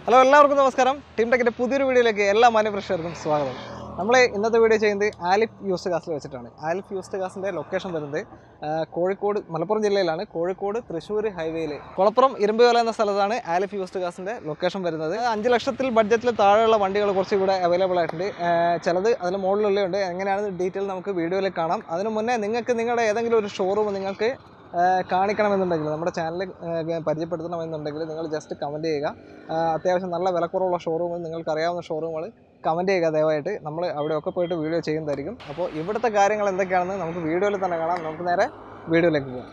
Hello എല്ലാവർക്കും നമസ്കാരം team ടെക്കിൻ്റെ പുതിയൊരു വീഡിയോയിലേക്ക് എല്ലാ മാന്യപ്രേക്ഷകർക്കും സ്വാഗതം നമ്മൾ ഇന്നത്തെ വീഡിയോ ചെയ്യുന്നത് ആലിഫ് യൂസ്റ്റ് കാസിൽ വെച്ചിട്ടാണ് ആലിഫ് യൂസ്റ്റ് കാസിൻ്റെ ലൊക്കേഷൻ വരുന്നത് ആ, കോഴിക്കോട് മലപ്പുറം ജില്ലയിലാണ് കോഴിക്കോട് തൃശ്ശൂർ ഹൈവേയിൽ കുളപ്പുറം ഇരുമ്പുകല എന്ന സ്ഥലത്താണ് ആലിഫ് യൂസ്റ്റ് കാസിൻ്റെ ലൊക്കേഷൻ വരുന്നത് അഞ്ച് ലക്ഷത്തിൽ ബഡ്ജറ്റിൽ താഴെയുള്ള വണ്ടികൾ കുറച്ച് ഇവിടെ അവൈലബിൾ ആയിട്ടുണ്ട് ആ, ചിലത് അതിന് മുകളിലുള്ളുണ്ട് എങ്ങനെയാണ് ഡീറ്റെയിൽ നമുക്ക് വീഡിയോയിൽ കാണാം അതിന് മുന്നേ നിങ്ങൾക്ക് നിങ്ങളുടെ ഏതെങ്കിലും ഒരു ഷോറൂം നിങ്ങൾക്ക് ആ, കാണിക്കണമെന്നുണ്ടെങ്കിൽ നമ്മുടെ ചാനൽ പരിചയപ്പെടുത്തണമെന്നുണ്ടെങ്കിൽ നിങ്ങൾ ജസ്റ്റ് കമൻറ്റ് ചെയ്യുക ആ, അത്യാവശ്യം നല്ല വിലക്കുറവുള്ള ഷോറൂം നിങ്ങൾക്ക് അറിയാവുന്ന ഷോറൂമുകൾ കമൻറ്റ് ചെയ്യുക ദയവായിട്ട് നമ്മൾ അവിടെയൊക്കെ പോയിട്ട് വീഡിയോ ചെയ്യുന്നതായിരിക്കും അപ്പോൾ ഇവിടുത്തെ കാര്യങ്ങൾ എന്തൊക്കെയാണെന്ന് നമുക്ക് വീഡിയോയിൽ തന്നെ കാണാം നമുക്ക് നേരെ വീഡിയോയിലേക്ക് പോകാം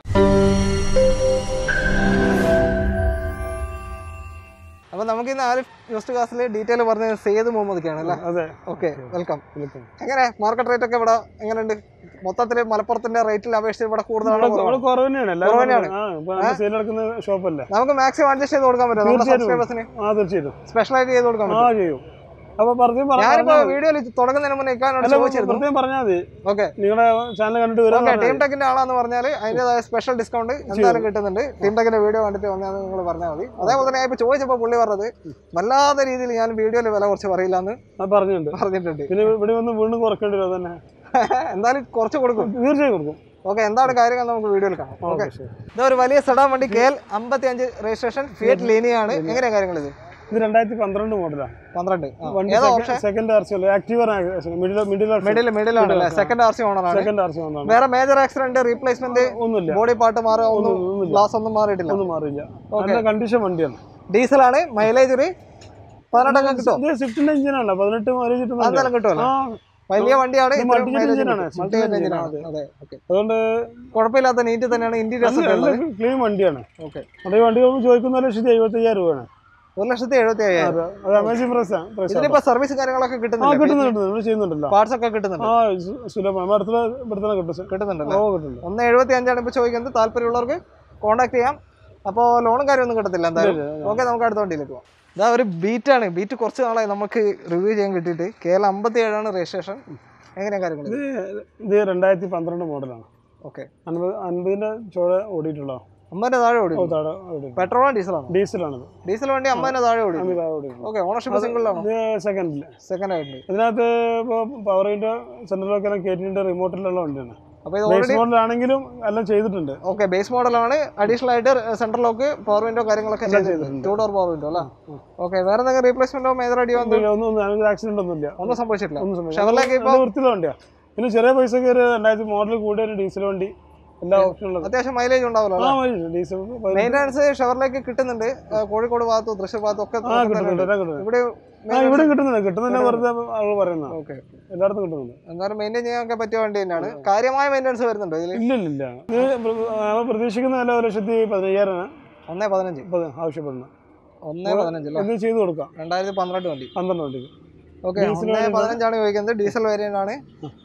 അപ്പോൾ നമുക്ക് ഇന്ന് ആരിഫ് യൂസ്റ്റ് ക്ലാസ്സിൽ ഡീറ്റെയിൽ പറഞ്ഞത് സെയ്ദ് മുഹമ്മദ്ക്കാണ് അല്ലേ അതെ ഓക്കെ വെൽക്കം വിളിക്കും എങ്ങനെ മാർക്കറ്റ് റേറ്റ് ഒക്കെ ഇവിടെ എങ്ങനെയുണ്ട് മൊത്തത്തിൽ മലപ്പുറത്തിന്റെ റേറ്റിൽ അപേക്ഷിച്ച് ഇവിടെ കൂടുതലാണ് ഇവിടെ ഇവിടെ കുറവ് തന്നെയാണ് എല്ലാവരും കുറവ് തന്നെയാണ്. ആ ഇപ്പൊ നമ്മൾ സെയിൽ നടക്കുന്ന ഷോപ്പല്ലേ നമുക്ക് മാക്സിമം അഡ്ജസ്റ്റ് ചെയ്ത് കൊടുക്കാൻ പറ്റും നമ്മുടെ തീർച്ചയായിട്ടും. സബ്സ്ക്രൈബേഴ്സിന് ആ തീർച്ചയായിട്ടും സ്പെഷ്യലായിട്ട് ചെയ്ത് കൊടുക്കാൻ ആ പറ്റും ചെയ്യും അപ്പൊ പറഞ്ഞു ഞാനിപ്പോ വീഡിയോയിൽ തുടങ്ങുന്നതിന് മുന്നേ ഇക്കാനോട് ചോദിച്ചിരുന്നു പ്രത്യേകം പറഞ്ഞാൽ മതി ഓക്കെ നിങ്ങളുടെ ചാനൽ കണ്ടിട്ട് വരാൻ ഓക്കെ ടീം ടെക്കിന്റെ ആളാന്ന് പറഞ്ഞാൽ അതിന്റേതായ സ്പെഷ്യൽ ഡിസ്കൗണ്ട് എന്തായാലും കിട്ടുന്നുണ്ട് ടീം ടെക്കിന്റെ വീഡിയോ കണ്ടിട്ട് വന്നാൽ നിങ്ങൾ പറഞ്ഞാൽ മതി അതേപോലെ തന്നെ ഞാൻ ഇപ്പൊ ചോദിച്ചപ്പോൾ പുള്ളി പറഞ്ഞത് വല്ലാത്ത രീതിയിൽ ഞാൻ വീഡിയോയിൽ വില കുറച്ച് പറയില്ല എന്ന് ആ പറഞ്ഞിട്ടുണ്ട് പറഞ്ഞിട്ടുണ്ട് പിന്നെ ഇവിടെ വന്ന് വീണ്ടും കുറക്കേണ്ടി വരും അതന്നെ എന്തായാലും കുറച്ച് കൊടുക്കും തീർച്ചയായും കൊടുക്കും ഓക്കെ എന്താണ് കാര്യങ്ങൾ നമുക്ക് വീഡിയോയിൽ കാണാം ഓക്കെ ഓക്കെ ശരി ഇതാ ഒരു വലിയ സെഡാൻ വണ്ടി കെ എൽ അമ്പത്തി അഞ്ച് രജിസ്ട്രേഷൻ ഫിയറ്റ് ലീനിയാണ് എങ്ങനെയാ കാര്യങ്ങൾ ഇത് ഇത് രണ്ടായിരത്തി പന്ത്രണ്ട് മോഡലാണ് പന്ത്രണ്ട് ആ. വണ്ടി ഏതാ ഓപ്ഷൻ സെക്കൻഡ് ആർ സി അല്ല ആക്റ്റീവർ മിഡിൽ മിഡിൽ മിഡിൽ മിഡിലാണ് സെക്കൻഡ് ആർ സി ഓണറാണ് സെക്കൻഡ് ആർ സി കൊണ്ടാണ് വേറെ മേജർ ആക്സിഡന്റ് റീപ്ലേസ്മെന്റ് ഒന്നുമില്ല ബോഡി പാർട്ട് മാറുക ഒന്നും ഒന്നുമില്ല ഗ്ലാസ് ഒന്നും മാറിയിട്ടില്ല ഒന്നും മാറിയില്ല നല്ല കണ്ടീഷൻ വണ്ടിയാണ് ഡീസലാണ് മൈലേജ് ഒരു പതിനെട്ടൊക്കെ കിട്ടുമോ ഇത് സ്വിഫ്റ്റിന്റെ എഞ്ചിനാണ് പതിനെട്ട് മൈലേജ് കിട്ടുന്നുണ്ട് അതെല്ലാം കിട്ടുമല്ലോ ആ വലിയ വണ്ടിയാണ് ഇത് ഇത്രയും multi-jet mileage engine ആണ്. കിട്ടും. Multi-jet engine ആണ്. അതെ ഓക്കെ അതുകൊണ്ട് കുഴപ്പമില്ലാത്ത നീറ്റ് തന്നെയാണ് ഇന്റീരിയേഴ്സ് ഒക്കെ ഉള്ളത് ക്ലീൻ വണ്ടിയാണ് ഓക്കെ അത് ഈ വണ്ടി നമ്മൾ ചോദിക്കുന്ന ഒരു ലക്ഷത്തി എഴുപത്തി അയ്യായിരം രൂപയാണ് ഒരു ലക്ഷത്തി എഴുപത്തി അയ്യായിരം അത് അത് അമേസിംഗ് പ്രൈസ് ആണ് പ്രൈസ് ഇതിലിപ്പോ സർവീസ് കാര്യങ്ങളൊക്കെ ആ കിട്ടുന്നില്ല കിട്ടുന്നു കിട്ടുന്നു നമ്മൾ ചെയ്യുന്നുണ്ടല്ലോ പാർട്സ് ഒക്കെ കിട്ടുന്നുണ്ട് ആ സു- സുലഭം നമ്മുടെ അടുത്തുള്ള ഇവിടെ തന്നെ കിട്ടും കിട്ടുന്നുണ്ടല്ലോ ഓ കിട്ടുന്നുണ്ട് ഒന്ന് എഴുപത്തി അഞ്ചാണ് ഇപ്പൊ ചോദിക്കുന്നത് താല്പര്യമുള്ളവർക്ക് കോൺടാക്ട് ചെയ്യാം അപ്പോൾ ലോണും കാര്യമൊന്നും കിട്ടത്തില്ല എന്തായാലും ഓക്കെ നമുക്ക് അടുത്ത വണ്ടിയിലേക്ക് പോകാം ഇതാ ഒരു ബീറ്റാണ് ബീറ്റ് കുറച്ച് നാളായി നമുക്ക് റിവ്യൂ ചെയ്യാൻ കിട്ടിയിട്ട് കേരള അമ്പത്തി ഏഴാണ് രജിസ്ട്രേഷൻ എങ്ങനെയാ കാര്യങ്ങൾ ഇത് ഇത് രണ്ടായിരത്തി പന്ത്രണ്ട് മോഡലാണ് ഓക്കെ അൻപത് അൻപതിന്റെ ചോഴ ഓടിയിട്ടുള്ള അമ്പതിന്റെ താഴെ ഓടി ഓ താഴെ ഓടി പെട്രോളോ ഡീസലാണോ ഡീസലാണിത് ഡീസൽ വണ്ടി അമ്പതിന്റെ താഴെ ഓടി അൻപത് താഴെ ഓടിയിട്ടുള്ളത് ഓക്കെ ഓണർഷിപ്പ് സിംഗിളാണോ ഇത് സെക്കൻഡില് സെക്കൻഡ് ആയിട്ട് ഇതിനകത്ത് ഇപ്പോൾ പവർ വിൻഡോ സെൻട്രലൊക്കെ കയറ്റിയിട്ട് റിമോട്ടിലുള്ള വണ്ടിയാണ് അപ്പോൾ ഇത് ബേസ് ഓൾറെഡി മോഡലാണെങ്കിലും എല്ലാം ചെയ്തിട്ടുണ്ട് ഓക്കെ ബേസ് മോഡലാണ് അഡീഷണൽ ആയിട്ട് സെൻട്രൽ ലോക്ക് പവർ വിൻഡോ കാര്യങ്ങളൊക്കെ എല്ലാം ചെയ്തിട്ടുണ്ട് ചെയ്തിട്ടുണ്ട്. ടൂ ഡോർ പവർ വിൻഡോ അല്ലേ ഓക്കെ വേറെ എന്തെങ്കിലും റീപ്ലേസ്മെന്റോ മേജർ അടിയോ ഒന്നും ഒന്നും ഒന്നും ഞങ്ങൾക്ക് ആക്സിഡന്റ് ഒന്നുമില്ല ഒന്നും സംഭവിച്ചിട്ടില്ല ഒന്നും സംഭവിച്ചില്ല. ഷെവർലേക്ക് നല്ല വൃത്തിയുള്ള വണ്ടിയാ പിന്നെ ചെറിയ പൈസക്ക് ഒരു രണ്ടായിരത്തി മോഡൽ കൂടിയ ഒരു ഡീസൽ വണ്ടി എല്ലാ ഓപ്ഷനുള്ളത് അത്യാവശ്യം മൈലേജ് ഉണ്ടാവല്ലോ ആ മതി ഡീസൽ പതിനെട്ട് മെയിൻ്റനൻസ് ഷെവർലേക്ക് കിട്ടുന്നുണ്ട് ആ, കോഴിക്കോട് ഭാഗത്തും തൃശ്ശൂർ ഭാഗത്തും ഒക്കെ ആ കിട്ടുന്നുണ്ട് എല്ലാം കിട്ടുന്നുണ്ട് ഇവിടെ ആ ഇവിടെ കിട്ടുന്നുണ്ട് കിട്ടുന്നതന്നെ വെറുതെ ആൾ പറയുന്ന ഓക്കെ എല്ലായിടത്തും കിട്ടുന്നുണ്ട് എന്തായാലും മെയിൻറ്റെയിൻ ചെയ്യാനൊക്കെ പറ്റിയ വണ്ടി തന്നെയാണ് കാര്യമായ മെയിൻ്റനൻസ് വരുന്നുണ്ടോ ഇതിൽ ഇല്ല ഇല്ല ഇല്ല ഇത് പ്ര- നമ്മൾ പ്രതീക്ഷിക്കുന്ന വില ഒരു ലക്ഷത്തി പതിനയ്യായിരമാണ് ഒന്നേ പതിനഞ്ച് ഇപ്പൊ ആവശ്യപ്പെടുന്നത് ഒന്നേ പതിനഞ്ച് അല്ലേ എന്ത് ചെയ്ത് കൊടുക്കാം രണ്ടായിരത്തി പന്ത്രണ്ട് വണ്ടി പന്ത്രണ്ട് വണ്ടിക്ക് ഓക്കെ ഓക്കെ ഒന്നേ പതിനഞ്ചാണ് ചോദിക്കുന്നത് ഡീസൽ വേരിയന്റ് ആണ്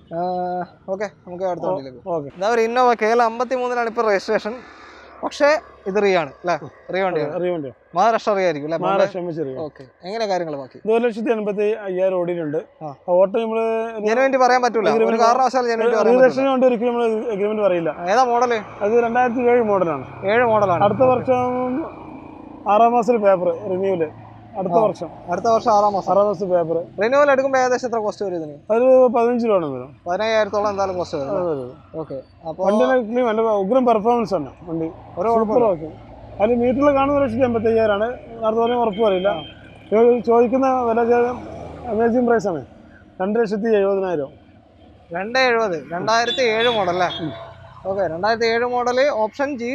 ഓക്കെ നമുക്ക് അടുത്ത വണ്ടിയിലേക്ക് പോകാം. ഓക്കെ ഇതാ ഒരു ഇന്നോവ കെ എൽ അമ്പത്തി മൂന്നിലാണ് ഇപ്പോൾ രജിസ്ട്രേഷൻ പക്ഷേ ഇത് റീ ആണ് അല്ലേ റീ വണ്ടിയാണ് അറിയ വണ്ടിയാണ് മഹാരാഷ്ട്ര റീ ആയിരിക്കും അല്ലേ മഹാരാഷ്ട്ര ചെറിയ ഓക്കെ എങ്ങനെ കാര്യങ്ങൾ ബാക്കി ഇത് ഒരു ലക്ഷത്തി എൺപത്തി അയ്യായിരം ഓടിയിട്ടുണ്ട് ആ. ഓട്ടം നമ്മള് ജെനുവിറ്റി പറയാൻ പറ്റൂല ഒരു Agreement- കാരണവശാലും ജെനുവിറ്റി പറയാൻ പറ്റില്ല റീലക്ഷന് കൊണ്ട് ഒരിക്കലും നമ്മൾ എഗ്രിമെന്റ് പറയില്ല ഏതാ മോഡല് അത് രണ്ടായിരത്തി ഏഴ് മോഡലാണ് ഏഴ് മോഡലാണ് അടുത്ത വർഷം ആറാം മാസത്തിൽ പേപ്പർ റിന്യൂവല് അടുത്ത വർഷം അടുത്ത വർഷം ആറാം മാസം ആറാം മാസത്തിൽ പേപ്പർ റിന്യൂവൽ എടുക്കുമ്പോൾ ഏകദേശം എത്ര കോസ്റ്റ് വരും ഇതിന് അത് പതിനഞ്ച് രൂപ വരും പതിനയ്യായിരത്തോളം എന്തായാലും കോസ്റ്റ് വരും ഓക്കെ അപ്പോൾ വണ്ടിയുടെ ക്ലീൻ നല്ല ഉഗ്രം പെർഫോമൻസ് ആണ് വണ്ടി ഒരു സൂപ്പർ ഓക്കെ അതിൽ മീറ്ററിൽ കാണുന്ന ലക്ഷത്തി എൺപത്തി അയ്യായിരമാണ് അടുത്ത പറഞ്ഞാൽ ഉറപ്പ് പറയില്ല ചോ- ചോദിക്കുന്ന വില അമേസിംഗ് പ്രൈസ് ആണ് രണ്ട് ലക്ഷത്തി എഴുപതിനായിരം രണ്ട് എഴുപത് രണ്ടായിരത്തി ഏഴ് മോഡൽ അല്ലേ ഓക്കെ രണ്ടായിരത്തി ഏഴ് model option G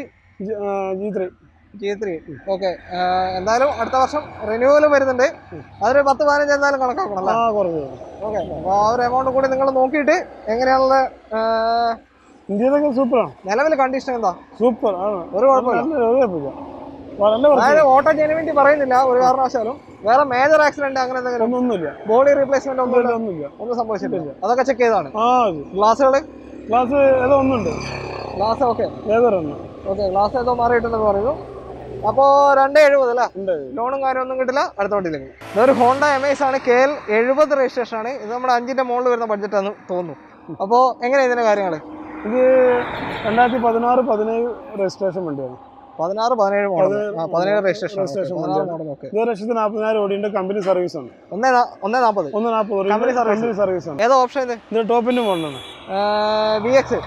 G three G three okay എന്തായാലും അടുത്ത വർഷം റിന്യൂവൽ വരുന്നുണ്ട് അതൊരു പത്ത് പതിനഞ്ച് എന്തായാലും കണക്കാക്കണം അല്ലേ ആ കുറവ് ഓക്കെ അപ്പോൾ ആ ഒരു എമൗണ്ട് കൂടി നിങ്ങൾ നോക്കിയിട്ട് എങ്ങനെയാണുള്ള ഇന്ത്യയിലൊക്കെ സൂപ്പറാണ് നിലവിൽ കണ്ടീഷൻ എന്താ സൂപ്പർ ആണ് ഒരു കുഴപ്പമില്ല നല്ല ഒരു കുഴപ്പമില്ല നല്ല വൃത്തി അതായത് ഓട്ടോ ജെനുവിറ്റി പറയുന്നില്ല ഒരു കാരണവശാലും വേറെ മേജർ ആക്സിഡന്റ് അങ്ങനെ എന്തെങ്കിലും ഒന്നൊന്നുമില്ല ബോഡി റീപ്ലേസ്മെന്റ് ഒന്നും ഒന്നുമില്ല ഒന്നുമില്ല ഒന്നും സംഭവിച്ചിട്ടില്ല അതൊക്കെ ചെക്ക് ചെയ്താണ് ആ ഗ്ലാസ്സുകൾ ക്ലാസ് ഏതോ ഒന്നുണ്ട് ഗ്ലാസ് ഓക്കെ ഏതൊരെണ്ണം ഓക്കെ ഗ്ലാസ് ഏതോ മാറിയിട്ടുണ്ടെന്ന് പറയുന്നു അപ്പോൾ രണ്ട് എഴുപത് അല്ലേ ഉണ്ട് ലോണും കാര്യമൊന്നും കിട്ടില്ല അടുത്ത വണ്ടിയിലേക്ക് ഇതൊരു ഹോണ്ട എം എസ് ആണ് കെ എൽ എഴുപത് രജിസ്ട്രേഷൻ ആണ് ഇത് നമ്മുടെ അഞ്ചിന്റെ മുകളിൽ വരുന്ന ബഡ്ജറ്റാന്ന് തോന്നുന്നു അപ്പോൾ എങ്ങനെ ഇതിന്റെ കാര്യങ്ങൾ ഇത് രണ്ടായിരത്തി പതിനാറ് പതിനേഴ് രജിസ്ട്രേഷൻ വണ്ടിയാണ് പതിനാറ് പതിനേഴ് മോഡൽ ആ പതിനേഴ് രജിസ്ട്രേഷൻ registration പതിനാറ് വണ്ടിയാണ്. മോഡൽ ഓക്കെ ഇത് ഒരു ലക്ഷത്തി നാൽപ്പതിനായിരം ഓടിയുണ്ട് കമ്പനി സർവീസ് ഉണ്ട് ഒന്നേ നാ- ഒന്നേ നാൽപ്പത് ഒന്ന് നാൽപ്പത് Company service. കമ്പനി സർവീസ് ഉണ്ട് ഏതാ ഓപ്ഷൻ ഇത് ഇത് ടോപ്പിന്റെ മോഡലാണ് വി എക്സ്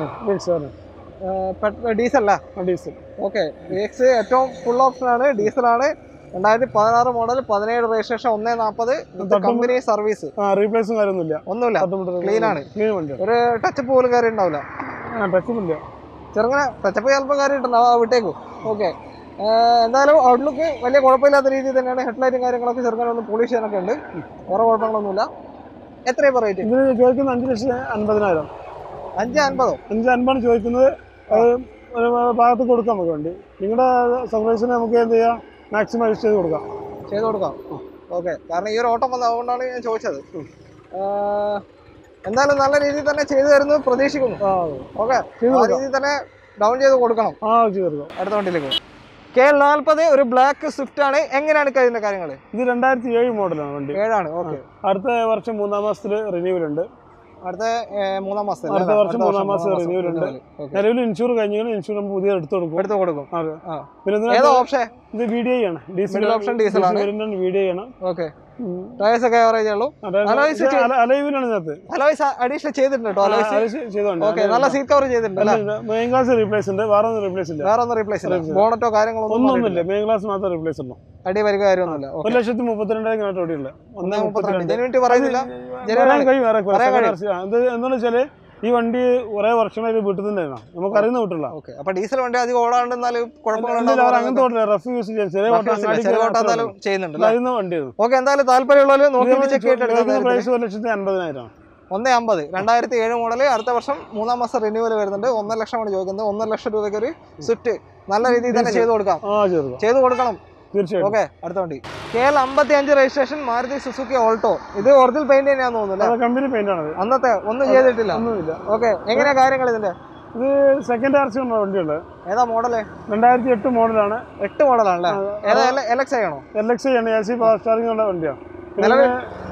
ഡീസൽ അല്ല ഡീസൽ ഓക്കെ വി എക്സ് ഏറ്റവും ഫുൾ ഓപ്ഷൻ ആണ് ഡീസൽ ആണ് രണ്ടായിരത്തി പതിനാറ് മോഡൽ പതിനേഴ് രജിസ്ട്രേഷൻ ഒന്നേ നാൽപ്പത് കമ്പനി സർവീസ് ആ റീപ്ലേസും കാര്യമൊന്നുമില്ല ഒന്നുമില്ല Clean ആണ്. ക്ലീൻ വണ്ടിയാണ് ഒരു ടച്ചപ്പ് പോലും കയറി ഉണ്ടാവില്ല ആ ടച്ചുമില്ല ചെറുങ്ങനെ ടച്ചപ്പ് ചിലപ്പോൾ കയറിയിട്ടുണ്ടാവും ആ വിട്ടേക്കും ഓക്കെ എന്തായാലും ഔട്ട്ലുക്ക് വലിയ കുഴപ്പമില്ലാത്ത രീതിയിൽ തന്നെയാണ് ഹെഡ്ലൈറ്റും കാര്യങ്ങളൊക്കെ ചെറുങ്ങനെ ഒന്ന് പോളിഷ് ചെയ്യാനൊക്കെ ഉണ്ട് വേറെ കുഴപ്പങ്ങളൊന്നുമില്ല എത്രയാണ് ഇപ്പോൾ റേറ്റ് ഇതിന് ചോദിക്കുന്ന അഞ്ച് ലക്ഷത്തി അൻപതിനായിരം അഞ്ച് അൻപതോ അഞ്ച് അൻപതാണ് ചോദിക്കുന്നത് അത് ഒരു ഭാഗത്ത് കൊടുക്കാം നമുക്ക് വേണ്ടി നിങ്ങളുടെ സർവീസിന് നമുക്ക് എന്ത് ചെയ്യാം മാക്സിമം അഡ്ജസ്റ്റ് ചെയ്ത് കൊടുക്കാം ചെയ്ത് കൊടുക്കാം ഓക്കെ കാരണം ഈ ഒരു ഓട്ടം വന്നത് അതുകൊണ്ടാണ് ഞാൻ ചോദിച്ചത് ആ, എന്തായാലും നല്ല രീതിയിൽ തന്നെ ചെയ്തു തരുന്നു പ്രതീക്ഷിക്കുന്നു ആ ഓക്കെ ചെയ്ത് ആ കൊടുക്കാം രീതിയിൽ തന്നെ ഡൗൺ ചെയ്ത് കൊടുക്കണം ആ ചെയ്ത് കൊടുക്കാം അടുത്ത വണ്ടിയിലേക്ക് കെ എൽ നാൽപ്പത് ഒരു ബ്ലാക്ക് സ്വിഫ്റ്റ് ആണ് എങ്ങനെയാണ് ഇതിന്റെ കാര്യങ്ങൾ ഇത് രണ്ടായിരത്തി ഏഴ് മോഡലാണ് വണ്ടി ഏഴാണ് ഓക്കെ അടുത്ത വർഷം മൂന്നാം മാസത്തിൽ റിന്യൂവൽ ഉണ്ട് അടുത്ത ഏ, മൂന്നാം മാസം അടുത്ത വർഷം മൂന്നാം മാസം renewal ഉണ്ട്. നിലവിൽ ഇൻഷൂർ കഴിഞ്ഞാൽ ഇൻഷൂർ നമ്മൾ പുതിയ എടുത്തു കൊടുക്കും എടുത്ത് കൊടുക്കും അതെ ആ. പിന്നെ ഏതാ ഇതിനകത്ത് ഓപ്ഷൻ ഇത് വി ഡി ഐ ആണ് ഡീസൽ Middle option diesel ആണ്. വി ഡി ഐ ആണ് ഓക്കെ ടയേഴ്സ് ഒക്കെ ആവറേജ് ഉള്ളൂ Alloys ചെയ്ത്- അലൈവിലാണ് ഇതിനകത്ത് അലോയ്സ് അഡീഷണൽ ചെയ്തിട്ടുണ്ട് കേട്ടോ അലോയ്സ് ചെയ്തോണ്ട് ഓക്കെ നല്ല സീറ്റ് കവർ ചെയ്തിട്ടുണ്ട് അല്ലേ മെയിൻ ക്ലാസ് റീപ്ലേസ് ഉണ്ട് വേറെ ഒന്നും റീപ്ലേസ് ഇല്ല വേറെ ഒന്നും റീപ്ലേസ് ഇല്ല Replace ബോണറ്റോ കാര്യങ്ങളൊന്നും ഒന്നൊന്നുമില്ല മെയിൻ ക്ലാസ് മാത്രമേ റീപ്ലേസ് ഉള്ളൂ അടി വരിക കാര്യമൊന്നുമില്ല ഒരു ലക്ഷത്തി മുപ്പത്തിരണ്ടായിരം കിലോമീറ്റർ ഓടിയുള്ളത് ഒന്നേ മുപ്പത്തിരണ്ട് ജനുവിറ്റി പറയുന്നില്ല വരാൻ കഴിയും വേറെ വരാൻ second RC. ആ, ഇത് എന്താണെന്ന് വെച്ചാല് ഈ വണ്ടി കുറെ വർഷമായി വീട്ടിൽ തന്നെയാണ് നമുക്ക് അറിയുന്ന വീട്ടിലുള്ള ഓക്കെ അപ്പൊ ഡീസൽ വണ്ടി അധികം ഓടാണ്ടെന്നാലും എന്തെങ്കിലും അവർ അങ്ങനത്തെ ഓട്ടില്ല റഫ് യൂസ് ചെയ്യാൻ ചെറിയ ഓട്ടം അങ്ങാടിക്ക് എന്തായാലും ചെയ്യുന്നുണ്ട് അല്ലേ അറിയുന്ന വണ്ടിയാണ് ഓക്കെ എന്തായാലും താല്പര്യമുള്ളവർ നോക്കിയിട്ട് ചെക്ക് ചെയ്തിട്ട് എടുക്കാൻ പ്രൈസ് ഒരു ലക്ഷത്തി അൻപതിനായിരം ഒന്നേ അമ്പത് രണ്ടായിരത്തി ഏഴ് മോഡൽ അടുത്ത വർഷം മൂന്നാം മാസം റിന്യൂവൽ വരുന്നുണ്ട് ഒന്നര ലക്ഷമാണ് ചോദിക്കുന്നത് ഒന്നര ലക്ഷം രൂപയ്ക്ക് ഒരു സ്വിഫ്റ്റ് നല്ല രീതിയിൽ തന്നെ ചെയ്ത് കൊടുക്കാം ആ ചേർക്കാം ചെയ്ത് കൊടുക്കണം തീർച്ചയായിട്ടും ഓക്കെ അടുത്ത വണ്ടി കെ എൽ അമ്പത്തി അഞ്ച് രജിസ്ട്രേഷൻ മാരുതി സുസുക്കി ഓൾട്ടോ ഇത് ഒറിജിനൽ പെയിന്റ് തന്നെയാണെന്ന് തോന്നുന്നു അല്ലേ അത് കമ്പനി പെയിന്റ് ആണത് അന്നത്തെ ഒന്നും ചെയ്തിട്ടില്ല ഒന്നുമില്ല ഓക്കെ എങ്ങനെയാ കാര്യങ്ങൾ ഇതിന്റെ ഇത് സെക്കൻഡ് ആർ സി ഉള്ള വണ്ടിയുള്ളത് ഏതാ മോഡല് രണ്ടായിരത്തി എട്ട് മോഡലാണ് എട്ട് മോഡലാണല്ലേ ഏതാ എൽ എക്സ് ആണോ എൽ എക്സ് ആണ് എ സി പവർ സ്റ്റാറിംഗ് ഉള്ള വണ്ടിയാണ് പിന്നെ നിലവിൽ-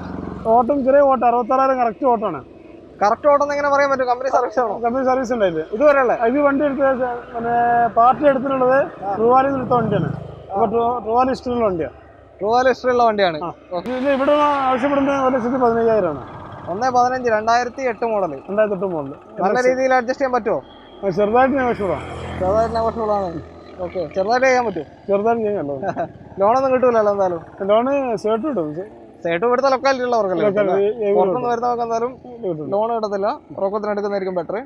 ഓട്ടം ചെറിയ ഓട്ടം അറുപത്താറായിരം കറക്റ്റ് ഓട്ടമാണ് കറക്റ്റ് ഓട്ടം എങ്ങനെ പറയാൻ പറ്റും കമ്പനി സർവീസ് ആണോ കമ്പനി സർവീസ് ഉണ്ടായില്ലേ ഇതുവരെ അല്ലേ ഇത് വണ്ടി എടുത്ത പിന്നെ പാർട്ടി എടുത്തിട്ടുള്ളത് ട്രുവാലിൽ നിന്ന് എടുത്ത വണ്ടിയാണ് അപ്പോൾ ട്രുവാലി ഇഷ്ടമുള്ള വണ്ടിയാണ് റോയൽ ഹിസ്റ്ററി ഉള്ള വണ്ടിയാണ് ഇത് ഇവിടെ ആവശ്യപ്പെടുന്നത് ഒരു ലക്ഷത്തി പതിനയ്യായിരമാണ് ഒന്നേ പതിനഞ്ച് രണ്ടായിരത്തി എട്ട് മോഡൽ രണ്ടായിരത്തി എട്ട് മോഡൽ നല്ല രീതിയിൽ അഡ്ജസ്റ്റ് ചെയ്യാൻ പറ്റുമോ ചെറുതായിട്ട് ഞാൻ ആവശ്യപ്പെടാം ചെറുതായിട്ട് ആവശ്യമുള്ളതാണ് ഓക്കെ ചെറുതായിട്ട് ചെയ്യാൻ പറ്റും ചെറുതായിട്ട് ചെയ്യാമല്ലോ ലോണൊന്നും കിട്ടൂലല്ലോ എന്തായാലും ലോണ് സേർട്ട് കിട്ടും സേട്ട് ഇവിടുത്തെ ലൊക്കാലിറ്റി ഉള്ളവർക്കല്ലേ ലോക്കൽ കിട്ടുക. ഈ- ഈ പുറത്തുനിന്ന് വരുന്നവർക്ക് എന്തായാലും കിട്ടും ലോൺ കിട്ടത്തില്ല റോക്കത്തിന് എടുക്കുന്നതായിരിക്കും ബെറ്റർ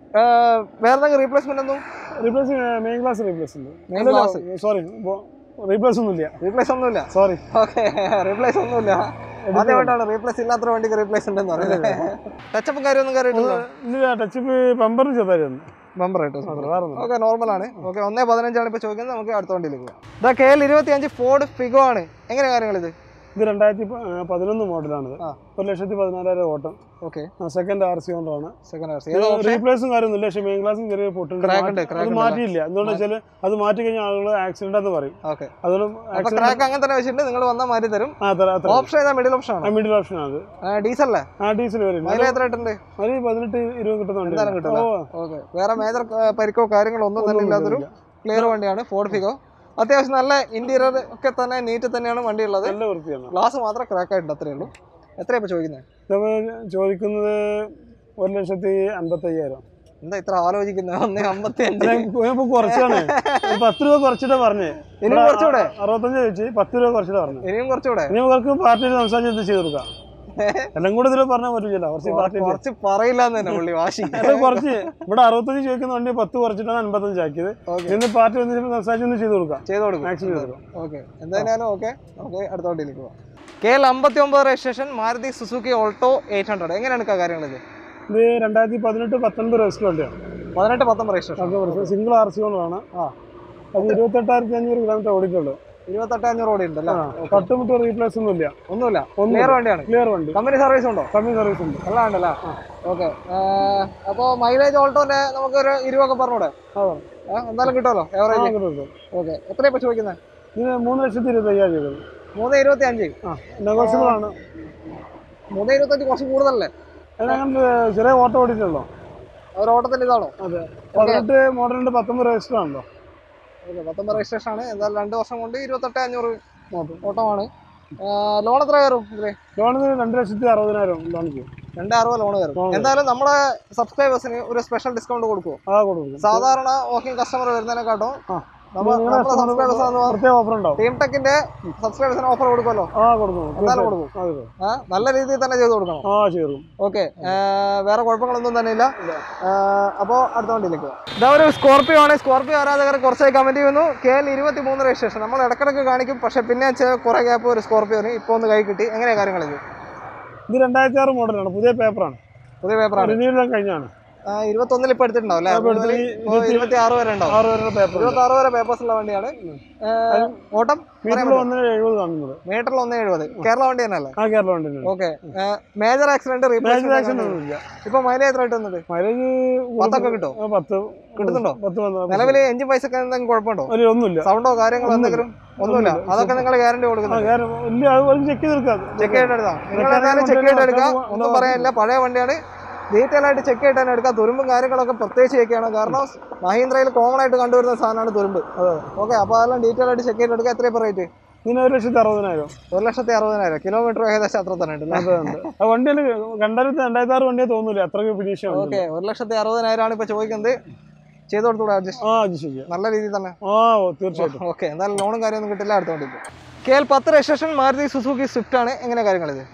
വേറെ എന്തെങ്കിലും റീപ്ലേസ്മെന്റ് ഒന്നും റീപ്ലേസ് മെയിൻ ക്ലാസ് റീപ്ലേസ് ഉണ്ട് Main class. സോറി റീപ്ലേസ് ഒന്നുമില്ല റീപ്ലേസ് ഒന്നുമില്ല സോറി ഓക്കെ റീപ്ലേസ് ഒന്നുമില്ല ആദ്യമായിട്ടാണ് റീപ്ലേസ് ഇല്ലാത്ത വണ്ടിക്ക് റീപ്ലേസ് ഉണ്ടെന്ന് പറയുന്നത് ടച്ചപ്പും കാര്യമൊന്നും കയറിയിട്ടില്ല ഇല്ല ടച്ച് ബമ്പറിന് ചെറുതായിരുന്നു മെമ്പർ ആയിട്ട് വേറെ ഒന്നും ഓക്കെ നോർമൽ ആണ് ഓക്കെ ഒന്നേ പതിനഞ്ചാണ് ഇപ്പോൾ ചോദിക്കുന്നത് നമുക്ക് അടുത്ത വണ്ടിയിലേക്ക് പോകാം ഇതാ കെ എൽ ഇരുപത്തി അഞ്ച് ഫോർഡ് ഫിഗോ ആണ് എങ്ങനെ കാര്യങ്ങൾ ഇത് ഇത് രണ്ടായിരത്തി പ- ആ, പതിനൊന്ന് മോഡലാണിത് ആ. ഒരു ലക്ഷത്തി പതിനാലായിരം ഓട്ടം ഓക്കെ സെക്കൻഡ് ആർ സി കൊണ്ടാണ് സെക്കൻഡ് ആർ സി ഏതാ ഓപ്ഷൻ റീപ്ലേസും കാര്യമൊന്നുമില്ല പക്ഷേ മെയിൻ ക്ലാസ്സും ചെറിയ പൊട്ടുണ്ട് Crack ഉണ്ട്, മാറ്റി- crack അത് ഉണ്ട്. മാറ്റിയില്ല എന്തുകൊണ്ട് വെച്ചാൽ അത് മാറ്റി കഴിഞ്ഞാൽ ആളുകൾ ആക്സിഡന്റ് എന്ന് പറയും ഓക്കെ അതുകൊണ്ട് അപ്പൊ ആക്സിഡന്റ് ക്രാക്ക് അങ്ങനെ തന്നെ വെച്ചിട്ട് നിങ്ങൾ വന്നാൽ മാറ്റി തരും ആ അത്ര അത്ര ഓപ്ഷൻ ഏതാ മിഡിൽ ഓപ്ഷൻ ആണ് മിഡിൽ ഓപ്ഷൻ ആണ് അത് ഡീസൽ അല്ലേ ആ ഡീസൽ വരും മൈലേജ് എത്ര ഇട്ടുണ്ട് അത് പതിനെട്ട് ഇരുപത് കിട്ടുന്നുണ്ട് എന്തായാലും കിട്ടുമല്ലോ. ഓ ഓക്കെ വേറെ മേജർ പരിക്കോ കാര്യങ്ങളോ ഒന്നും തന്നെ ഇല്ലാത്തൊരു ക്ലിയർ വണ്ടിയാണ് ഫോർഡ് ഫിഗോ അത്യാവശ്യം നല്ല ഇന്റീരിയർ ഒക്കെ തന്നെ നീറ്റ് തന്നെയാണ് വണ്ടി ഉള്ളത് നല്ല വൃത്തിയാണ് ഗ്ലാസ് മാത്രം ക്രാക്ക് ആയിട്ടുണ്ട് അത്രേ ഉള്ളൂ എത്രയാ ഇപ്പൊ ചോദിക്കുന്നത് നമ്മൾ ചോദിക്കുന്നത് ഒരു ലക്ഷത്തി അൻപത്തി അയ്യായിരം എന്താ ഇത്ര ആലോചിക്കുന്നത് ഒന്ന് അമ്പത്തി അഞ്ച് ഇപ്പൊ കുറച്ചാണ് ഒരു പത്ത് രൂപ കുറച്ചിട്ടാ പറഞ്ഞേ ഇനിയും കുറച്ചുകൂടെ അറുപത്തഞ്ച് വെച്ച് പത്ത് രൂപ കുറച്ചിട്ടാ പറഞ്ഞു ഇനിയും കുറച്ചുകൂടെ ഇനി അവർക്ക് പാർട്ടിയിൽ സംസാരിച്ച് ചെയ്ത് കൊടുക്കാം എല്ലാം കൂടെ ഇതിൽ പറഞ്ഞാൽ പറ്റില്ല കുറച്ച് പാർട്ടി കുറച്ച് പറയില്ല എന്ന് തന്നെ പുള്ളി വാശി അത് കുറച്ച് ഇവിടെ അറുപത്തഞ്ച് ചോദിക്കുന്ന വണ്ടി പത്ത് കുറച്ചിട്ടാണ് അൻപത്തഞ്ച് ആക്കിയത് ഓക്കെ ഇന്ന് പാർട്ടി വന്നിട്ട് സംസാരിച്ച് ചെയ്ത് കൊടുക്കാം ചെയ്ത് കൊടുക്കും മാക്സിമം ചെയ്ത് കൊടുക്കാം ഓക്കെ എന്തായാലും ഓക്കെ നമുക്ക് അടുത്ത വണ്ടിയിലേക്ക് പോവാം കെ എൽ അമ്പത്തി ഒമ്പത് registration Maruti Suzuki Alto eight hundred എങ്ങനെയാണ് കാര്യങ്ങൾ ഇത് ഇത് രണ്ടായിരത്തി പതിനെട്ട് പത്തൊൻപത് രജിസ്റ്റർ വണ്ടിയാണ് പതിനെട്ട് പത്തൊമ്പത് രജിസ്ട്രേഷൻ സിംഗിൾ ആർ സി കൊണ്ടാണ് ആ അത് ഇരുപത്തെട്ടായിരത്തി അഞ്ഞൂറ് കിലോമീറ്റർ ഓടിയിട്ടുള്ളൂ ഇരുപത്തെട്ട് അഞ്ഞൂറ് ഓടി ഉണ്ടല്ലോ തട്ടുമുട്ട് റീപ്ലേസ് ഒന്നുമില്ല ഒന്നുമില്ല ഒന്നും ക്ലിയർ വണ്ടിയാണ് ക്ലിയർ വണ്ടി കമ്പനി സർവീസ് ഉണ്ടോ കമ്മി സർവീസ് ഉണ്ട് എല്ലാം ഉണ്ടല്ലോ ഓക്കെ അപ്പോൾ മൈലേജ് ഓൾട്ടോന്റെ നമുക്കൊരു ഇരുപതൊക്കെ പറഞ്ഞൂടെ അതെ ആ, എന്തായാലും കിട്ടുമല്ലോ ആ, എവറേജ് കിട്ടും, കിട്ടും. ഓക്കെ എത്രയാണ് ഇപ്പോൾ ചോദിക്കുന്നത് ഇതിന് മൂന്ന് ലക്ഷത്തി ഇരുപത്തി അയ്യായിരം ചെയ്തത് മൂന്ന് ഇരുപത്തി അഞ്ച് ആ നെഗോഷ്യബിൾ ആണ് മൂന്ന് ഇരുപത്തഞ്ച് കുറച്ച് കൂടുതലല്ലേ അതിനകത്ത് ചെറിയ ഓട്ടോ ഓടിയിട്ടുള്ളൂ ഒരു ഓട്ടത്തിന്റെ ഇതാണോ അതെ പതിനെട്ട് മോഡലിന്റെ പത്തൊമ്പത് രജിസ്റ്റർ ആണല്ലോ ഓക്കെ പത്തൊമ്പത് രജിസ്ട്രേഷൻ ആണ് എന്തായാലും രണ്ട് വർഷം കൊണ്ട് ഇരുപത്തെട്ട് അഞ്ഞൂറ് മാത്രം ഓട്ടമാണ് ലോൺ എത്ര കയറും ഇതില് ലോണിന് രണ്ട് ലക്ഷത്തി അറുപതിനായിരം ലോൺ ചെയ്യും രണ്ട് അറുപത് ലോൺ കയറും Loan എന്തായാലും നമ്മുടെ സബ്സ്ക്രൈബേഴ്സിന് ഒരു സ്പെഷ്യൽ ഡിസ്കൗണ്ട് കൊടുക്കുമോ ആ കൊടുക്കും സാധാരണ വാക്കിംഗ് കസ്റ്റമർ വരുന്നതിനെക്കാട്ടും ആ. നമ്മ- നമ്മുടെ സബ്സ്ക്രൈബേഴ്സ് പ്രത്യേക ഓഫർ ഉണ്ടാവും ടീം ടെക്കിന്റെ സബ്സ്ക്രൈബേഴ്സിന് ഓഫർ കൊടുക്കുമല്ലോ ആ കൊടുക്കും എന്തായാലും കൊടുക്കും ആ കൊടുക്കും. ആ, നല്ല രീതിയിൽ തന്നെ ചെയ്ത് കൊടുക്കണം ആ ചേർക്കും ഓക്കെ വേറെ കുഴപ്പങ്ങളൊന്നും തന്നെ ഇല്ല അപ്പോൾ അടുത്ത വണ്ടിയിലേക്ക് പോകാം. ഇതാ ഒരു സ്കോർപ്പിയോ ആണ് സ്കോർപ്പിയോ ആരാധകർ കുറച്ചായി കമന്റ് ചെയ്യുന്നു കെ എൽ ഇരുപത്തി മൂന്ന് രജിസ്ട്രേഷൻ നമ്മൾ ഇടക്കിടക്ക് കാണിക്കും പക്ഷെ പിന്നെ ചെ- കുറെ ഗ്യാപ്പ് ഒരു സ്കോർപ്പിയോന് ഇപ്പോൾ ഒന്ന് കൈ കിട്ടി എങ്ങനെയാ കാര്യങ്ങൾ ഇത് ഇത് രണ്ടായിരത്തി ആറ് മോഡലാണ് പുതിയ പേപ്പറാണ് പുതിയ പേപ്പറാണ് റിന്യൂവൽ കഴിഞ്ഞാണ് ഇരുപത്തൊന്നിൽ ഇപ്പോൾ എടുത്തിട്ടുണ്ടാവും അല്ലേ ഇപ്പൊ എടുത്ത് ഈ ഇരുപത്തി- ഇരുപത്തി ആറ് വരെ ഉണ്ടാവും ആറ് പേരുടെ പേപ്പർ ഇരുപത്തി ആറ് വരെ പേപ്പേഴ്സ് ഉള്ള വണ്ടിയാണ് ഏ, ഓട്ടം മീറ്ററിൽ വന്ന് എഴുപത് കാണുന്നത് മീറ്ററിൽ ഒന്ന് എഴുപത് കേരള വണ്ടി തന്നെയല്ലേ ആ കേരള വണ്ടി okay major accident major accident replacement ഒന്നുമില്ല ഇപ്പൊ മൈലേജ് എത്ര കിട്ടുന്നത് മൈലേജ് പത്തൊക്കെ കിട്ടും ആ, പത്ത് കിട്ടുന്നുണ്ടോ പത്ത് പന്ത്രണ്ട് നിലവിൽ എഞ്ചിൻ പൈസ എന്തെങ്കിലും കുഴപ്പമുണ്ടോ ഒരു ഒന്നുമില്ല സൗണ്ടോ കാര്യങ്ങളോ എന്തെങ്കിലും ഒന്നുമില്ല ഒന്നുമില്ല. അതൊക്കെ നിങ്ങൾ ഗ്യാരണ്ടി ആ കൊടുക്കുന്നുണ്ട് കാരണം ഇല്ല അത് ചെക്ക് ചെയ്തെടുക്കാം ചെക്ക് ചെയ്തിട്ട് എടുക്കാം നിങ്ങൾ Mechanic എന്തായാലും ചെക്ക് ചെയ്തിട്ട് കൊണ്ടുവരുന്ന എടുക്കാം ആൾക്കാർക്ക് ഒന്നും പറയാനില്ല പഴയ വണ്ടിയാണ് ഡീറ്റെയിൽ ആയിട്ട് ചെക്ക് ചെയ്തിട്ട് തന്നെ എടുക്കാം തുരുമ്പും കാര്യങ്ങളൊക്കെ പ്രത്യേകിച്ച് ചെക്കാണ് കാരണം മഹീന്ദ്രയിൽ കോമൺ ആയിട്ട് കണ്ടുവരുന്ന സാധനമാണ് തുരുമ്പ് ഓക്കെ അപ്പോൾ അതെല്ലാം ഡീറ്റെയിൽ ആയിട്ട് ചെക്ക് ചെയ്തിട്ട് എടുക്കാം എത്രയും റേറ്റ് ഇതിന് ഒരു ലക്ഷത്തി അറുപതിനായിരം ഒരു ലക്ഷത്തി അറുപതിനായിരം കിലോമീറ്റർ ഏകദേശം അത്ര തന്നെ ഉണ്ട് അതുണ്ട് ആ വണ്ടി രണ്ടായിരത്തി രണ്ടായിരത്തി ആറ് വണ്ടിയെ തോന്നൂല അത്രയ്ക്ക് ഫിനിഷ് ഓക്കെ ഒരു ലക്ഷത്തി അറുപതിനായിരം ആണ് ഇപ്പൊ ചോദിക്കുന്നത് ചെയ്ത് കൊടുത്തൂടെ അഡ്ജസ്റ്റ് ആ അത് ശരിയാ നല്ല രീതിയിൽ തന്നെ ആ ഓ, തീർച്ചയായിട്ടും ഓക്കെ എന്തായാലും ലോണും കാര്യമൊന്നും കിട്ടില്ല അടുത്ത വണ്ടിക്ക് കെ എൽ പത്ത് രജിസ്ട്രേഷൻ മാരുതി സുസുക്കി സ്വിഫ്റ്റ് ആണ് എങ്ങനെ കാര്യങ്ങൾ ഇത്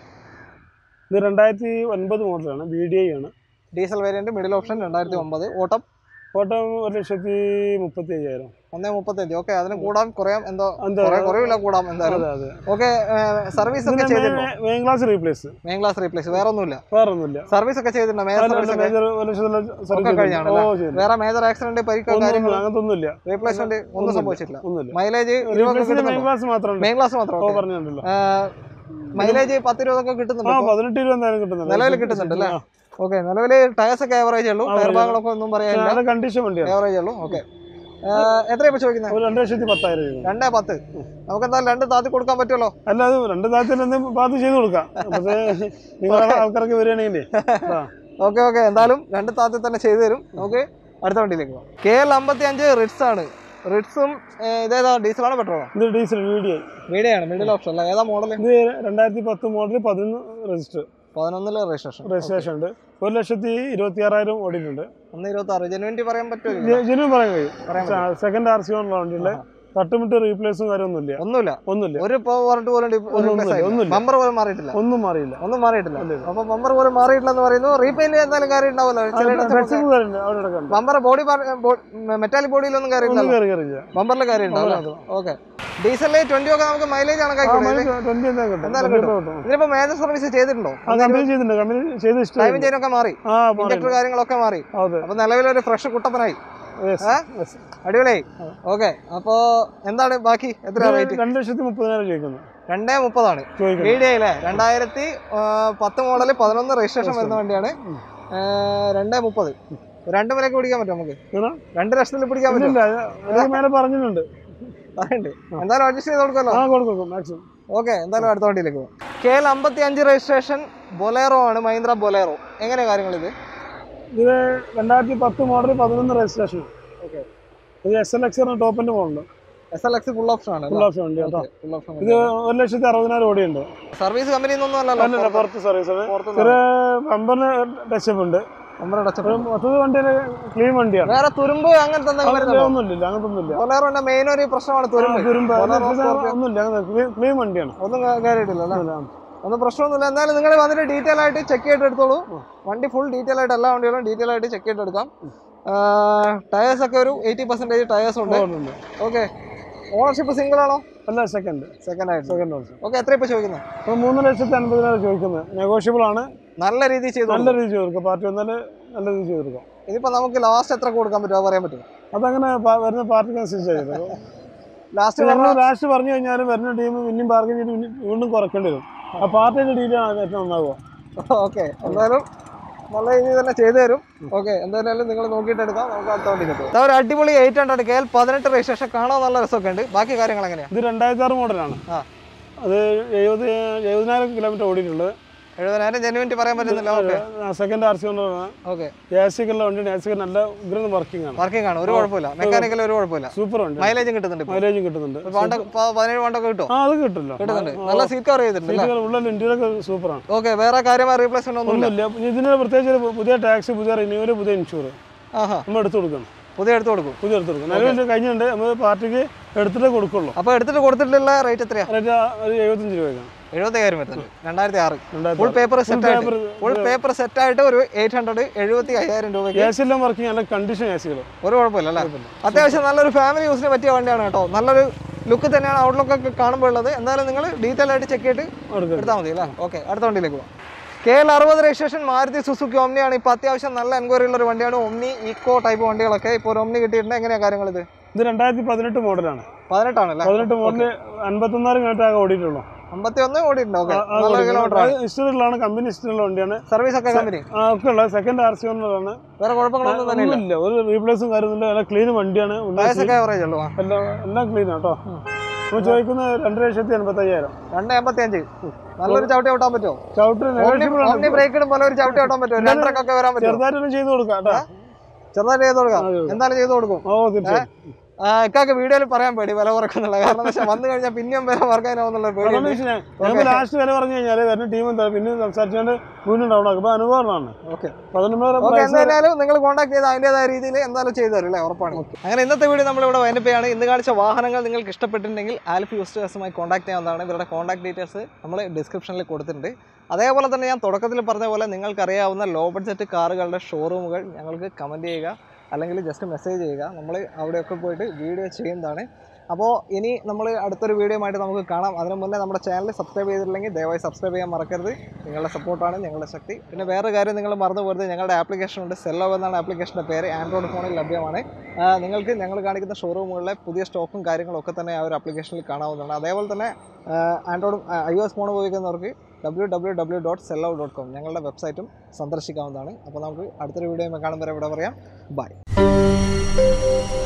ഇത് രണ്ടായിരത്തി ഒൻപത് മോഡലാണ് ബി ഡി ഐ ആണ് ഡീസൽ വേരിയന്റ് മിഡിൽ ഓപ്ഷൻ രണ്ടായിരത്തി ഒമ്പത് ഓട്ടം ഓട്ടം ഒരു ലക്ഷത്തി മുപ്പത്തി അയ്യായിരം ഒന്നേ മുപ്പത്തഞ്ച് ഓക്കെ അതിന് കൂടാം കുറയാം എന്തോ എന്താ കുറെ കുറവില്ല കൂടാം എന്തായാലും അതെ അതെ ഓക്കെ സർവീസ് ഒക്കെ ചെയ്തിട്ടുണ്ടോ main glass replace main glass replace വേറെ ഒന്നുമില്ല വേറെ ഒന്നുമില്ല സർവീസ് ഒക്കെ ചെയ്തിട്ടുണ്ടോ മേജർ സർവീസ് ഒക്കെ മേജർ ഒരു ലക്ഷത്തിലുള്ള ഒക്കെ സർവീസ് കഴിഞ്ഞാണല്ലേ? ഓ ശരി വേറെ മേജർ ആക്സിഡന്റ് പരിക്കോ ഒന്നും കാര്യങ്ങൾ അങ്ങനത്തെ ഒന്നുമില്ല റീപ്ലേസ്മെന്റ് ഒന്നും ഒന്നുമില്ല. സംഭവിച്ചിട്ടില്ല ഒന്നുമില്ല മൈലേജ് ഇരുപതൊക്കെ റീപ്ലേസിന് മെയിൻ കിട്ടുന്നുണ്ടോ ക്ലാസ് മാത്രമേ മെയിൻ ക്ലാസ് മാത്രം ഓ okay. പറഞ്ഞിട്ടുണ്ടല്ലോ മൈലേജ് പത്ത് ഇരുപതൊക്കെ ആ കിട്ടുന്നുണ്ടോ ഇപ്പൊ? പതിനെട്ട് രൂപ എന്തായാലും കിട്ടുന്നുണ്ട് നിലവിൽ കിട്ടുന്നുണ്ട് അല്ലേ? ആ. ഓക്കെ നിലവിൽ ടയർസ് ഒക്കെ ആവറേജ് ഉള്ളൂ ടയർ Average. ഭാഗങ്ങളൊക്കെ ഒന്നും പറയാനില്ല നല്ല കണ്ടീഷൻ വണ്ടിയാണ് ആവറേജ് ഉള്ളൂ ഓക്കെ എത്രയാ ഇപ്പൊ ചോദിക്കുന്നത് ഒരു രണ്ട് ലക്ഷത്തി പത്തായിരം രൂപ രണ്ടേ പത്ത് നമുക്ക് എന്തായാലും രണ്ട് താത്തി കൊടുക്കാൻ പറ്റുമല്ലോ അല്ല അത് രണ്ട് താഴത്തിൽ എന്തും പാത്ത് ചെയ്ത് കൊടുക്കാം പക്ഷേ നിങ്ങളുടെ ആൾക്കാർക്ക് വരികയാണെങ്കിലേ ആ ഓക്കെ ഓക്കെ എന്തായാലും രണ്ട് താത്തി തന്നെ ചെയ്തു തരും നമുക്ക് അടുത്ത വണ്ടിയിലേക്ക് പോകാം കെ എൽ അമ്പത്തി അഞ്ച് റിറ്റ്സ് ആണ് റിറ്റ്സും ഇതേതാ ഡീസലാണോ പെട്രോളോ ഇത് diesel V D I video ആണ് മിഡിൽ ഓപ്ഷൻ അല്ല ഏതാ മോഡൽ ഇത് രണ്ടായിരത്തി പത്ത് മോഡൽ പതിനൊന്ന് രജിസ്റ്റർ പതിനൊന്നില് രജിസ്ട്രേഷൻ രജിസ്ട്രേഷൻ ഉണ്ട് ഒരു ലക്ഷത്തി ഇരുപത്തി ആറായിരം ഓടിയിട്ടുണ്ട് ഒന്ന് ഇരുപത്തി ആറ് ജനുവിറ്റി പറയാൻ പറ്റുമോ ജനുവൻ പറയാൻ കഴിയും പറയാൻ സെക്കൻഡ് ആർ സി ഉള്ള വണ്ടിയിലെ തട്ടുമിട്ട് റീപ്ലേസും കാര്യമൊന്നുമില്ല ഒന്നുമില്ല ഒന്നുമില്ല ഒരു വാറണ്ട് പോലും ഒന്നുമില്ല, ഒന്നുമില്ല. ബമ്പർ പോലും മാറിയിട്ടില്ല ഒന്നും മാറിയില്ല ഒന്നും മാറിയിട്ടില്ല ഇല്ല, ഇല്ല. അപ്പൊ ബമ്പർ പോലും മാറിയിട്ടില്ല എന്ന് പറയുന്നു റീപെയിന്റ് എന്തായാലും കാര്യം ഉണ്ടാവല്ലോ ഫ്ലെക്സിബിൾ കാര്യമുണ്ട് അവിടെ കിടക്കുന്നുണ്ട് ബമ്പർ ബോഡി മെറ്റാലിക് ബോഡിയിലൊന്നും കാര്യമില്ല ഒന്നും കയറി കയറിയില്ല ബമ്പറിൽ കാര്യം ഉണ്ടാവും ഓക്കെ ഡീസലില് ട്വന്റി ഒക്കെ നമുക്ക് മൈലേജ് ആണ് ആ കൈക്കൊള്ളുന്നത് മൈനസ് ട്വന്റി എന്താ കിട്ടും എന്തായാലും 20 കിട്ടും. കിട്ടും ഇതിനിപ്പോ മേജർ സർവീസ് ചെയ്തിട്ടുണ്ടോ ആ കമ്പനി ചെയ്തിട്ടുണ്ട് കമ്പനി ചെയ്ത് ഇഷ്ടം ടൈമിംഗ് ചെയിനൊക്കെ മാറി ആ ഇൻജക്ടർ കാര്യങ്ങളൊക്കെ മാറി അതെ അപ്പൊ നിലവിലൊരു ഫ്രഷ് കുട്ടപ്പനായി Yes, ഏ? yes. അടിപൊളിയായി ഓക്കെ അപ്പോ എന്താണ് ബാക്കി എത്ര ഇത് റേറ്റ് രണ്ട് ലക്ഷത്തി മുപ്പതിനായിരം ചോദിക്കുന്നു രണ്ടേ മുപ്പതാണ് ചോദിക്കുന്നു വീഡിയോയിലെ രണ്ടായിരത്തി ആ, പത്ത് മോഡല് പതിനൊന്ന് രജിസ്ട്രേഷൻ വരുന്ന വണ്ടിയാണ് ഉം. ആ, രണ്ടേ മുപ്പത് രണ്ട് വിലക്ക് പിടിക്കാൻ പറ്റും നമുക്ക് ഏതാ? രണ്ട് ലക്ഷത്തിൽ പിടിക്കാൻ പറ്റും ഇല്ലില്ല അതിന് മേലെ പറഞ്ഞിട്ടുണ്ട് അതുണ്ട് എന്തായാലും അഡ്ജസ്റ്റ് ചെയ്ത് കൊടുക്കല്ലോ ആ കൊടുക്കും മാക്സിമം ഓക്കെ എന്തായാലും അടുത്ത വണ്ടിയിലേക്ക് പോകും കെ എൽ അമ്പത്തി അഞ്ച് രജിസ്ട്രേഷൻ ബൊലേറോ ആണ് മഹീന്ദ്ര ബൊലേറോ എങ്ങനെയാ കാര്യങ്ങൾ ഇത് ഇത് രണ്ടായിരത്തി പത്ത് മോഡൽ പതിനൊന്ന് രജിസ്ട്രേഷൻ ഓക്കെ ഇത് എസ് എൽ എക്സ് ടോപ്പിന്റെ model S L X full option ആണ് ഫുൾ ഓപ്ഷൻ വണ്ടി കേട്ടോ ഫുൾ ഓപ്ഷൻ ഇത് ഒരു ലക്ഷത്തി അറുപതിനായിരം ഓടിയുണ്ട് സർവീസ് കമ്പനിയിൽ നിന്നൊന്നും അല്ലല്ല അല്ലല്ലോ പുറത്ത് സർവീസ് ആണ് പുറത്തുനിന്ന് ചെറിയ ബമ്പറിന് ടച്ചപ്പ് ഉണ്ട് നമ്മുടെ ടച്ചപ്പ് ഒരു മൊത്തത്തിൽ വണ്ടി ക്ലീൻ വണ്ടിയാണ് വേറെ തുരുമ്പ് അങ്ങനത്തെ എന്തെങ്കിലും വരുന്നുണ്ടോ ഒന്നുമില്ല അങ്ങനത്തെ ഒന്നുമില്ല ബൊലേറോന്റെ മെയിൻ ഒരു പ്രശ്നമാണ് തുരുമ്പ് തുരുമ്പ് Bolero, Scorpio. ഒന്നുമില്ല അങ്ങനെ ക്ലീൻ വണ്ടിയാണ് ഒന്നും കയറിയിട്ടില്ല അല്ലേ ഒന്നുമില്ല. ഒന്നും പ്രശ്നമൊന്നുമില്ല എന്നാലും നിങ്ങൾ വന്നിട്ട് ഡീറ്റെയിൽ ആയിട്ട് ചെക്ക് ചെയ്തിട്ട് എടുത്തോളൂ വണ്ടി ഫുൾ ഡീറ്റെയിൽ ആയിട്ട് എല്ലാ വണ്ടികളും ഡീറ്റെയിൽ ആയിട്ട് ചെക്ക് ചെയ്തിട്ട് എടുക്കാം ടയേഴ്സ് ഒക്കെ ഒരു എയ്റ്റി പെർസെന്റേജ് ടയേഴ്സ് ഉണ്ട് ഉണ്ട്. ഓക്കെ ഓണർഷിപ്പ് സിംഗിൾ ആണോ അല്ല സെക്കൻഡ് സെക്കൻഡ് ആയിട്ട് സെക്കൻഡ് ഓപ്ഷൻ ഓക്കെ എത്ര ഇപ്പൊ ചോദിക്കുന്നത് അപ്പോൾ മൂന്ന് ലക്ഷത്തി അൻപതിനായിരം ചോദിക്കുന്നത് നെഗോഷ്യബിൾ ആണ് നല്ല രീതിയിൽ ചെയ്തു നല്ല രീതിയിൽ ചെയ്ത് കൊടുക്കുക പാർട്ടി വന്നാൽ നല്ല രീതിയിൽ ചെയ്ത് കൊടുക്കാം ഇതിപ്പോ നമുക്ക് ലാസ്റ്റ് എത്ര കൊടുക്കാൻ പറ്റുമോ അത് പറയാൻ പറ്റും അതങ്ങനെ പ- വരുന്ന പാർട്ടിക്ക് അനുസരിച്ച് ചെയ്തത് ലാസ്റ്റ് നമ്മൾ ലാസ്റ്റ് പറഞ്ഞു കഴിഞ്ഞാൽ വരുന്ന ടീം പിന്നെയും ബാർഗൻ ചെയ്ത് പിന്നെയും വീണ്ടും കുറയ്ക്കേണ്ടി വരും ആ പാർട്ടിയുടെ ഡീലാണ് ഏറ്റവും നന്നാവുക ഓക്കെ എന്തായാലും നല്ല രീതിയിൽ തന്നെ ചെയ്തു തരും ഓക്കെ എന്തായാലും നിങ്ങൾ നോക്കിയിട്ട് എടുക്കാം നമുക്ക് അടുത്ത വണ്ടിയിലേക്ക് പോകാം ഒരു അടിപൊളി എയ്റ്റ് ഹൺഡ്രഡ് കെ എൽ പതിനെട്ട് രജിസ്ട്രേഷൻ കാണാൻ നല്ല രസമൊക്കെ ഉണ്ട് ബാക്കി കാര്യങ്ങൾ എങ്ങനെയാണ് ഇത് രണ്ടായിരത്തി ആറ് മോഡലാണ് ആ. അത് എഴുപത് എഴുപതിനായിരം കിലോമീറ്റർ ഓടിയിട്ടുള്ളത് എഴുപതിനായിരം ജെനുവിനിറ്റി പറയാൻ പറ്റുന്നില്ല ഓക്കെ സെക്കൻഡ് ആർ സി കൊണ്ടാണ് ഓക്കെ എ സി ഒക്കെ ഉള്ള വണ്ടിയാണ് എ സി ഒക്കെ നല്ല ഉഗ്രൻ വർക്കിംഗ് ആണ് വർക്കിംഗ് ആണ് ഒരു കുഴപ്പമില്ല മെക്കാനിക്കൽ ഒരു കുഴപ്പമില്ല സൂപ്പർ വണ്ടി മൈലേജും കിട്ടുന്നുണ്ട് ഇപ്പോൾ. മൈലേജും കിട്ടുന്നുണ്ട് പണ്ട് പ- പതിനേഴ് പണ്ടൊക്കെ കിട്ടും ആ അത് കിട്ടില്ല കിട്ടുന്നുണ്ട് നല്ല സീറ്റ് കവർ ചെയ്തിട്ടുണ്ട് സീറ്റുകൾ ഉള്ള ഇന്ത്യയിലൊക്കെ സൂപ്പറാണ് ഓക്കെ വേറെ കാര്യമായ റീപ്ലേസ്മെന്റ് ഒന്നുമില്ല ഒന്നുമില്ല ഇനി ഇതിന് പ്രത്യേകിച്ച് ഒരു പുതിയ ടാക്സ് പുതിയ റിന്യൂവൽ പുതിയ ഇൻഷൂർ ആഹാ നമ്മൾ എടുത്തു കൊടുക്കണം പുതിയ എടുത്ത് കൊടുക്കും പുതിയ എടുത്തു കൊടുക്കണം നിലവിൽ കഴിഞ്ഞിട്ടുണ്ട് നമ്മൾ പാർട്ടിക്ക് എടുത്തിട്ടേ കൊടുക്കുള്ളൂ അപ്പൊ എടുത്തിട്ട് കൊടുത്തിട്ടുള്ള റേറ്റ് എത്രയാ റേറ്റ് ഒരു എഴുപത്തഞ്ച് രൂപയ്ക്കാണ് എഴുപത്തയ്യായിരം വരുന്നുണ്ട് രണ്ടായിരത്തി ആറ് രണ്ടായിരത്തി ഫുൾ പേപ്പർ സെറ്റ് ആയിട്ട് paper, ഫുൾ പേപ്പർ സെറ്റ് ആയിട്ട് ഒരു എയ്റ്റ് ഹൺഡ്രഡ് എഴുപത്തി അയ്യായിരം രൂപയ്ക്ക് എ സി എല്ലാം വർക്കിംഗ് നല്ല കണ്ടീഷൻ എ സികൾ ഒരു കുഴപ്പമില്ല അല്ലേ അത്യാവശ്യം നല്ലൊരു ഫാമിലി യൂസിന് പറ്റിയ വണ്ടിയാണ് കേട്ടോ നല്ലൊരു ലുക്ക് തന്നെയാണ് ഔട്ട്ലുക്ക് ഒക്കെ കാണുമ്പോൾ ഉള്ളത് എന്തായാലും നിങ്ങൾ ഡീറ്റെയിൽ ആയിട്ട് ചെക്ക് ചെയ്തിട്ട് എടുക്കാം എടുത്താൽ മതി അല്ലേ ഓക്കെ അടുത്ത വണ്ടിയിലേക്ക് പോകാം കെ എൽ അറുപത് രജിസ്ട്രേഷൻ മാരുതി സുസുക്കി ഒമ്നിയാണ് ഇപ്പോൾ അത്യാവശ്യം നല്ല എൻക്വയറി ഉള്ള ഒരു വണ്ടിയാണ് ഒമ്നി ഈക്കോ ടൈപ്പ് വണ്ടികളൊക്കെ ഇപ്പോൾ ഒരു ഒമ്നി കിട്ടിയിട്ടുണ്ട് എങ്ങനെയാണ് കാര്യങ്ങൾ ഇത് ഇത് രണ്ടായിരത്തി പതിനെട്ട് മോഡലാണ് പതിനെട്ടാണല്ലേ പതിനെട്ട് മോഡല് അൻപത്തൊന്നായിരം കിലോമീറ്റർ ആകെ ഓടിയിട്ടുള്ളൂ അമ്പത്തി ഒന്ന് ഓടിയിട്ടുണ്ട് ഓക്കെ നല്ല കിലോമീറ്റർ ആണ് ഹിസ്റ്ററിയിലാണ് കമ്പനി ഹിസ്റ്ററിയുള്ള വണ്ടിയാണ് സർവീസ് ഒക്കെ കമ്പനി ആ, ഒക്കെ ഉള്ളത് സെക്കൻഡ് ആർ സി കൊണ്ടുള്ളതാണ് വേറെ കുഴപ്പങ്ങളൊന്നും തന്നെ ഇല്ല ഒന്നുമില്ല ഒരു റീപ്ലേസും കാര്യമൊന്നുമില്ല നല്ല ക്ലീൻ വണ്ടിയാണ് വയസ്സൊക്കെ ആവറേജ് ഉള്ളൂ ആ. എല്ലാം എല്ലാം ക്ലീൻ കേട്ടോ നമ്മൾ ചോദിക്കുന്നത് രണ്ട് ലക്ഷത്തി എൺപത്തി അയ്യായിരം രണ്ട് എൺപത്തി അഞ്ച് നല്ലൊരു ചവിട്ടി ഓട്ടാൻ പറ്റുമോ ചവിട്ട് negotiable ആണ്. ഓമ്നി ബ്രേക്ക് ഇടുമ്പോൾ ഒരു ചവിട്ടി ഓട്ടാൻ പറ്റുമോ രണ്ടരക്കൊക്കെ വരാൻ പറ്റുമോ ചെറുതായിട്ടൊന്നും ചെയ്ത് കൊടുക്കാം കേട്ടോ ചെറുതായിട്ട് ചെയ്ത് കൊടുക്കാം അതെ, അതെ. എന്തായാലും ചെയ്ത് കൊടുക്കും ഓ തീർച്ചയായും ആ, ഇക്കാക്ക് വീഡിയോയിൽ പറയാൻ പേടി വില കുറക്കുന്നുള്ള കാരണം എന്താ വെച്ചാൽ വന്നു കഴിഞ്ഞാൽ പിന്നെയും വില കുറക്കാനാവുന്നുള്ള പേടി അതാണ് വിഷയം. ഞങ്ങൾക്ക് ലാസ്റ്റ് വില പറഞ്ഞു കഴിഞ്ഞാൽ വരുന്ന ടീം എന്താ പിന്നെ സംസാരിച്ചുകൊണ്ട് വീണ്ടും ഡൗൺ ആക്കും ഇപ്പൊ അനുഭവമാണ് ഓക്കെ പതിനൊന്ന് ഓക്കെ എന്തായാലും നിങ്ങൾ കോൺടാക്ട് ചെയ്ത് അതിൻ്റെതായ രീതിയിൽ എന്തായാലും ചെയ്തു തരും അല്ലേ ഉറപ്പാണ് അങ്ങനെ ഇന്നത്തെ വീഡിയോ നമ്മളിവിടെ വൈൻഡപ്പ് ഇന്ന് കാണിച്ച വാഹനങ്ങൾ നിങ്ങൾക്ക് ഇഷ്ടപ്പെട്ടിട്ടുണ്ടെങ്കിൽ ആൽഫി യൂസ്റ്റേഴ്സുമായി കോൺടാക്ട് ചെയ്യാവുന്നതാണ് ഇവരുടെ കോൺടാക്ട് ഡീറ്റെയിൽസ് നമ്മൾ ഡിസ്ക്രിപ്ഷനിൽ കൊടുത്തിട്ടുണ്ട് അതേപോലെ തന്നെ ഞാൻ തുടക്കത്തിൽ പറഞ്ഞ പോലെ നിങ്ങൾക്കറിയാവുന്ന ലോ ബഡ്ജറ്റ് കാറുകളുടെ ഷോറൂമുകൾ ഞങ്ങൾക്ക് കമൻറ്റ് ചെയ്യുക അല്ലെങ്കിൽ ജസ്റ്റ് മെസ്സേജ് ചെയ്യുക നമ്മൾ അവിടെയൊക്കെ പോയിട്ട് വീഡിയോ ചെയ്യുന്നതാണ് അപ്പോൾ ഇനി നമ്മൾ അടുത്തൊരു വീഡിയോ ആയിട്ട് നമുക്ക് കാണാം അതിന് മുന്നേ നമ്മുടെ ചാനൽ സബ്സ്ക്രൈബ് ചെയ്തിട്ടില്ലെങ്കിൽ ദയവായി സബ്സ്ക്രൈബ് ചെയ്യാൻ മറക്കരുത് നിങ്ങളുടെ സപ്പോർട്ടാണ് ഞങ്ങളുടെ ശക്തി പിന്നെ വേറെ കാര്യം നിങ്ങൾ മറന്നു പോകരുത് ഞങ്ങളുടെ ആപ്ലിക്കേഷൻ ഉണ്ട് സെല്ലോ എന്നാണ് ആപ്ലിക്കേഷൻ്റെ പേര് ആൻഡ്രോയിഡ് ഫോണിൽ ലഭ്യമാണ് ആ, നിങ്ങൾക്ക് ഞങ്ങൾ കാണിക്കുന്ന ഷോറൂമുകളിലെ പുതിയ സ്റ്റോക്കും കാര്യങ്ങളും ഒക്കെ തന്നെ ആ ഒരു ആപ്ലിക്കേഷനിൽ കാണാവുന്നതാണ് അതേപോലെ തന്നെ Android I O S phone ഉപയോഗിക്കുന്നവർക്ക് W W W dot Cello dot com ഞങ്ങളുടെ വെബ്സൈറ്റും സന്ദർശിക്കാവുന്നതാണ് അപ്പോൾ നമുക്ക് അടുത്തൊരു വീഡിയോ കാണുമ്പോൾ ഇവിടെ പറയാം ബൈ